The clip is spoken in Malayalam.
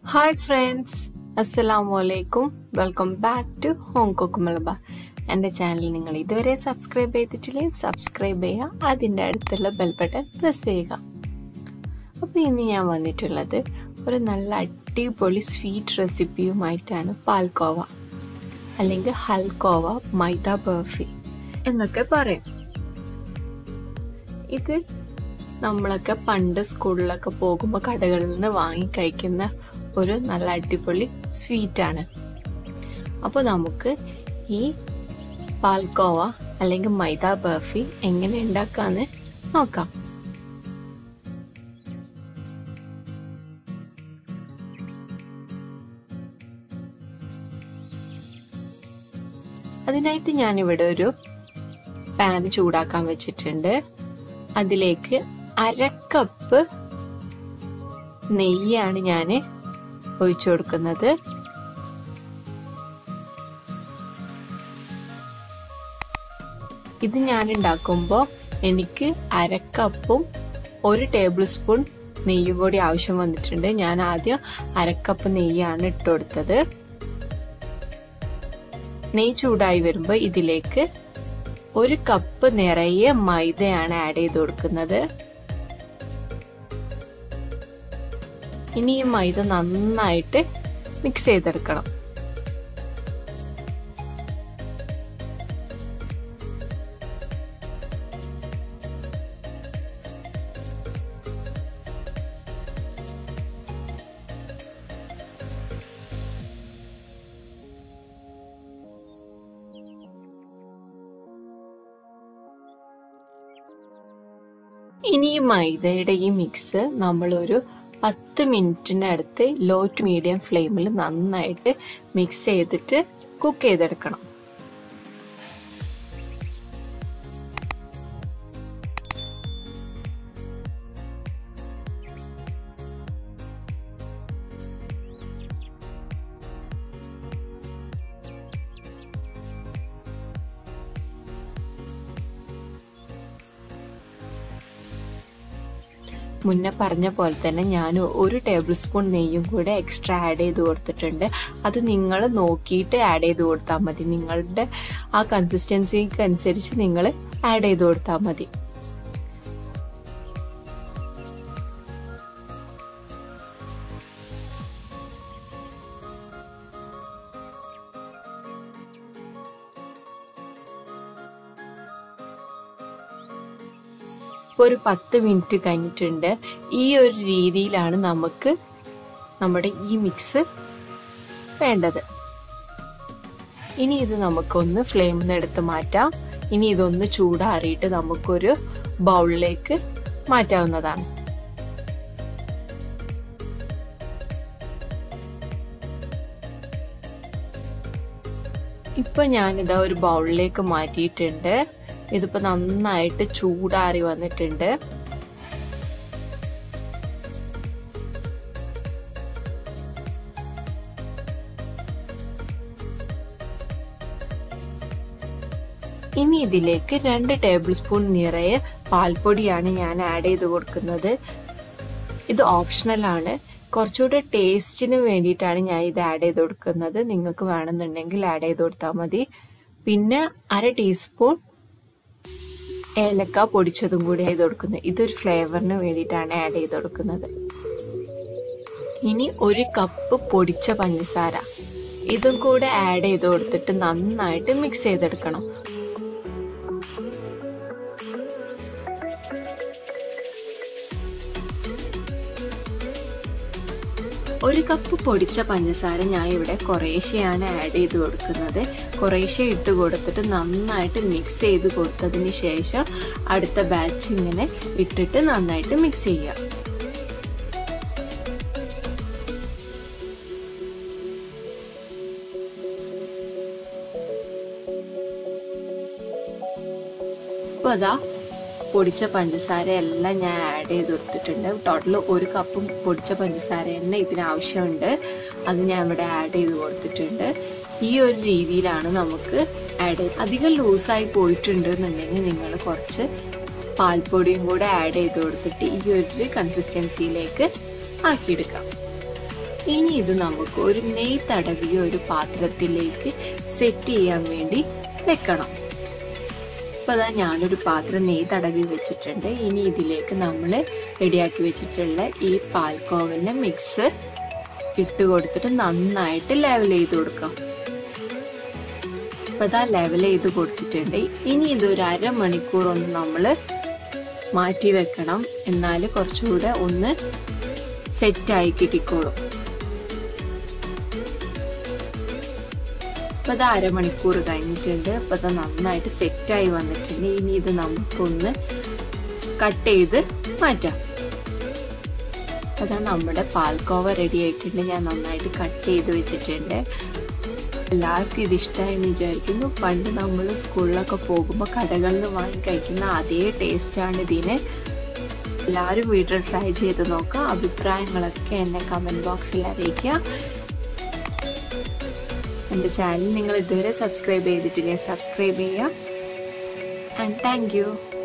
ഹായ് ഫ്രണ്ട്സ് അസ്സലാമു അലൈക്കും welcome back to home cook Malabar എൻ്റെ ചാനൽ നിങ്ങൾ ഇതുവരെ സബ്സ്ക്രൈബ് ചെയ്തിട്ടില്ലെങ്കിൽ സബ്സ്ക്രൈബ് ചെയ്യുക അതിൻ്റെ അടുത്തുള്ള ബെൽ ബട്ടൺ പ്രസ് ചെയ്യുക അപ്പോൾ ഇന്ന് ഞാൻ വന്നിട്ടുള്ളത് ഒരു നല്ല അടിപൊളി സ്വീറ്റ് റെസിപ്പിയുമായിട്ടാണ് പാൽക്കോവ അല്ലെങ്കിൽ ഹൽക്കോവ മൈദ ബർഫി എന്നൊക്കെ പറയും ഇത് നമ്മളൊക്കെ പണ്ട് സ്കൂളിലൊക്കെ പോകുമ്പോൾ കടകളിൽ നിന്ന് വാങ്ങി കഴിക്കുന്ന ഒരു നല്ല അടിപൊളി സ്വീറ്റാണ് അപ്പോൾ നമുക്ക് ഈ പാൽക്കോവ അല്ലെങ്കിൽ മൈദ ബർഫി എങ്ങനെ ഉണ്ടാക്കാന്ന് നോക്കാം അതിനായിട്ട് ഞാനിവിടെ ഒരു പാൻ ചൂടാക്കാൻ വെച്ചിട്ടുണ്ട് അതിലേക്ക് അരക്കപ്പ് നെയ്യാണ് ഞാൻ ഒഴിച്ചു കൊടുക്കുന്നത് ഇത് ഞാൻ ഉണ്ടാക്കുമ്പോൾ എനിക്ക് അരക്കപ്പും ഒരു ടേബിൾ സ്പൂൺ നെയ്യും കൂടി ആവശ്യം വന്നിട്ടുണ്ട് ഞാൻ ആദ്യം അരക്കപ്പ് നെയ്യാണ് ഇട്ട് കൊടുത്തത് നെയ്യ് ചൂടായി വരുമ്പോൾ ഇതിലേക്ക് ഒരു കപ്പ് നിറയെ മൈദയാണ് ആഡ് ചെയ്ത് കൊടുക്കുന്നത് ഇനി ഈ മൈദ നന്നായിട്ട് മിക്സ് ചെയ്തെടുക്കണം ഇനി ഈ മൈദയുടെ ഈ മിക്സ് നമ്മളൊരു പത്ത് മിനിറ്റിൻ്റെ അടുത്ത് ലോ ടു മീഡിയം ഫ്ലെയിമിൽ നന്നായിട്ട് മിക്സ് ചെയ്തിട്ട് കുക്ക് ചെയ്തെടുക്കണം മുന്നേ പറഞ്ഞ പോലെ തന്നെ ഞാൻ ഒരു ടേബിൾ സ്പൂൺ നെയ്യും കൂടെ എക്സ്ട്രാ ആഡ് ചെയ്ത് കൊടുത്തിട്ടുണ്ട് അത് നിങ്ങൾ നോക്കിയിട്ട് ആഡ് ചെയ്ത് കൊടുത്താൽ മതി നിങ്ങളുടെ ആ കൺസിസ്റ്റൻസിക്ക് അനുസരിച്ച് നിങ്ങൾ ആഡ് ചെയ്ത് കൊടുത്താൽ മതി ഇപ്പോൾ ഒരു പത്ത് മിനിറ്റ് കഴിഞ്ഞിട്ടുണ്ട് ഈ ഒരു രീതിയിലാണ് നമുക്ക് നമ്മുടെ ഈ മിക്സ് വേണ്ടത് ഇനി ഇത് നമുക്കൊന്ന് ഫ്ലെയിമിൽ നിന്ന് എടുത്ത് മാറ്റാം ഇനി ഇതൊന്ന് ചൂടാറിയിട്ട് നമുക്കൊരു ബൗളിലേക്ക് മാറ്റാവുന്നതാണ് ഇപ്പൊ ഞാനിതാ ഒരു ബൗളിലേക്ക് മാറ്റിയിട്ടുണ്ട് ഇതിപ്പോ നന്നായിട്ട് ചൂടാറി വന്നിട്ടുണ്ട് ഇനി ഇതിലേക്ക് രണ്ട് ടേബിൾ സ്പൂൺ നിറയെ പാൽപ്പൊടിയാണ് ഞാൻ ആഡ് ചെയ്ത് കൊടുക്കുന്നത് ഇത് ഓപ്ഷണൽ ആണ് കുറച്ചുകൂടെ ടേസ്റ്റിന് വേണ്ടിയിട്ടാണ് ഞാൻ ഇത് ആഡ് ചെയ്ത് കൊടുക്കുന്നത് നിങ്ങൾക്ക് വേണമെന്നുണ്ടെങ്കിൽ ആഡ് ചെയ്ത് കൊടുത്താൽ മതി പിന്നെ അര ടീസ്പൂൺ ഏലക്ക പൊടിച്ചതും കൂടി ചെയ്ത് കൊടുക്കുന്നത് ഇതൊരു ഫ്ലേവറിന് വേണ്ടിയിട്ടാണ് ആഡ് ചെയ്ത് കൊടുക്കുന്നത് ഇനി ഒരു കപ്പ് പൊടിച്ച പഞ്ചസാര ഇതും കൂടെ ആഡ് ചെയ്ത് കൊടുത്തിട്ട് നന്നായിട്ട് മിക്സ് ചെയ്തെടുക്കണം ഒരു കപ്പ് പൊടിച്ച പഞ്ചസാര ഞാൻ ഇവിടെ കുറേശ്ശെയാണ് ആഡ് ചെയ്ത് കൊടുക്കുന്നത് കുറേശ്ശെ ഇട്ട് കൊടുത്തിട്ട് നന്നായിട്ട് മിക്സ് ചെയ്ത് കൊടുത്തതിന് ശേഷം അടുത്ത ബാച്ച് ഇങ്ങനെ ഇട്ടിട്ട് നന്നായിട്ട് മിക്സ് ചെയ്യുക അപ്പോൾ അതാ പൊടിച്ച പഞ്ചസാര എല്ലാം ഞാൻ ആഡ് ചെയ്ത് കൊടുത്തിട്ടുണ്ട് ടോട്ടൽ ഒരു കപ്പും പൊടിച്ച പഞ്ചസാര തന്നെ ഇതിന് ആവശ്യമുണ്ട് അത് ഞാൻ ഇവിടെ ആഡ് ചെയ്ത് കൊടുത്തിട്ടുണ്ട് ഈ ഒരു രീതിയിലാണ് നമുക്ക് ആഡ് ചെയ്ത് അധികം ലൂസായി പോയിട്ടുണ്ട് എന്നുണ്ടെങ്കിൽ നിങ്ങൾ കുറച്ച് പാൽപ്പൊടിയും കൂടെ ആഡ് ചെയ്ത് കൊടുത്തിട്ട് ഈ ഒരു കൺസിസ്റ്റൻസിയിലേക്ക് ആക്കിയെടുക്കാം ഇനി ഇത് നമുക്ക് ഒരു നെയ് തടവിയ ഒരു പാത്രത്തിലേക്ക് സെറ്റ് ചെയ്യാൻ വേണ്ടി വെക്കണം അപ്പോൾ അതാ ഞാനൊരു പാത്രം നെയ് തടവി വെച്ചിട്ടുണ്ട് ഇനി ഇതിലേക്ക് നമ്മൾ റെഡിയാക്കി വെച്ചിട്ടുള്ള ഈ പാൽക്കോവൻ്റെ മിക്സ് ഇട്ട് കൊടുത്തിട്ട് നന്നായിട്ട് ലെവൽ ചെയ്ത് കൊടുക്കാം അപ്പോൾ അതാ ലെവൽ ചെയ്ത് കൊടുത്തിട്ടുണ്ട് ഇനി ഇത് ഒരു അരമണിക്കൂർ ഒന്ന് നമ്മൾ മാറ്റി വെക്കണം എന്നാൽ കുറച്ചുകൂടെ ഒന്ന് സെറ്റായി കിട്ടിക്കോളും അപ്പോൾ അത് അരമണിക്കൂർ കഴിഞ്ഞിട്ടുണ്ട് അപ്പോൾ അത് നന്നായിട്ട് സെറ്റായി വന്നിട്ടുണ്ട് ഇനി ഇത് നമുക്കൊന്ന് കട്ട് ചെയ്ത് മാറ്റാം അതാ നമ്മുടെ പാൽക്കോവ റെഡി ആയിട്ടുണ്ട് ഞാൻ നന്നായിട്ട് കട്ട് ചെയ്ത് വെച്ചിട്ടുണ്ട് എല്ലാവർക്കും ഇത് ഇഷ്ടമായെന്ന് വിചാരിക്കുന്നു പണ്ട് നമ്മൾ സ്കൂളിലൊക്കെ പോകുമ്പോൾ കടകളിൽ നിന്ന് വാങ്ങി കഴിക്കുന്ന അതേ ടേസ്റ്റാണ് ഇതിന് എല്ലാവരും വീട്ടിൽ ട്രൈ ചെയ്ത് നോക്കുക അഭിപ്രായങ്ങളൊക്കെ എന്നെ കമൻറ്റ് ബോക്സിൽ അറിയിക്കുക എൻ്റെ ചാനൽ നിങ്ങൾ ഇതുവരെ സബ്സ്ക്രൈബ് ചെയ്തിട്ടില്ലേ സബ്സ്ക്രൈബ് ചെയ്യുക ആൻഡ് താങ്ക് യു